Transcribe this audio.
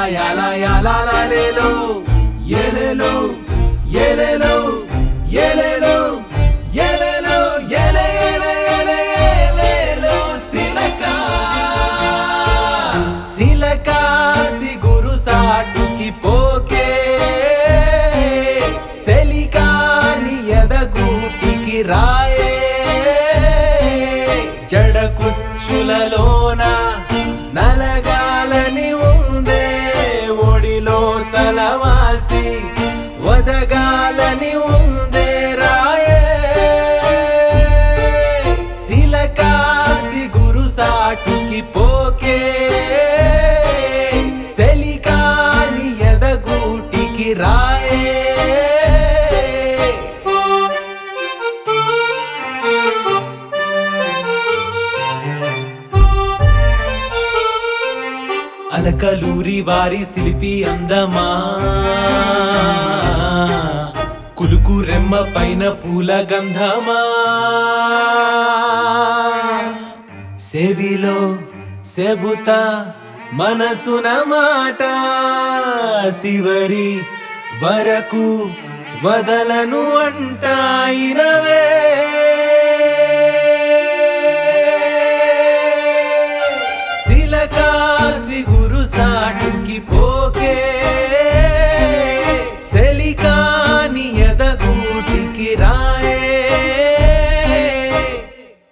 యాలా యాలా లాలేలో ఏలేలో ఏలేలో ఏలేలో ఏలేలో ఏలే ఏలే ఏలే ఏలేలో సిలక సిలక సిగురు సాటుకి పోకే సెలికాని ఎదగూటికి రాయే జడ కుచ్చులలోన నలగాలని ఉందే ఒడిలో తలవాల్సి వదగాలని ఉందే రాయే సిలకాసి గురు సాటుకి పోకే సెలికాని ఎదగూటికి రాయే అలకలూరి వారి శిల్పి అందమా కులుకు రెమ్మ పైన పూల గంధమా సెవిలో సెబుతా మనసున మాట శివరి వరకు వదలను అంటాయినవే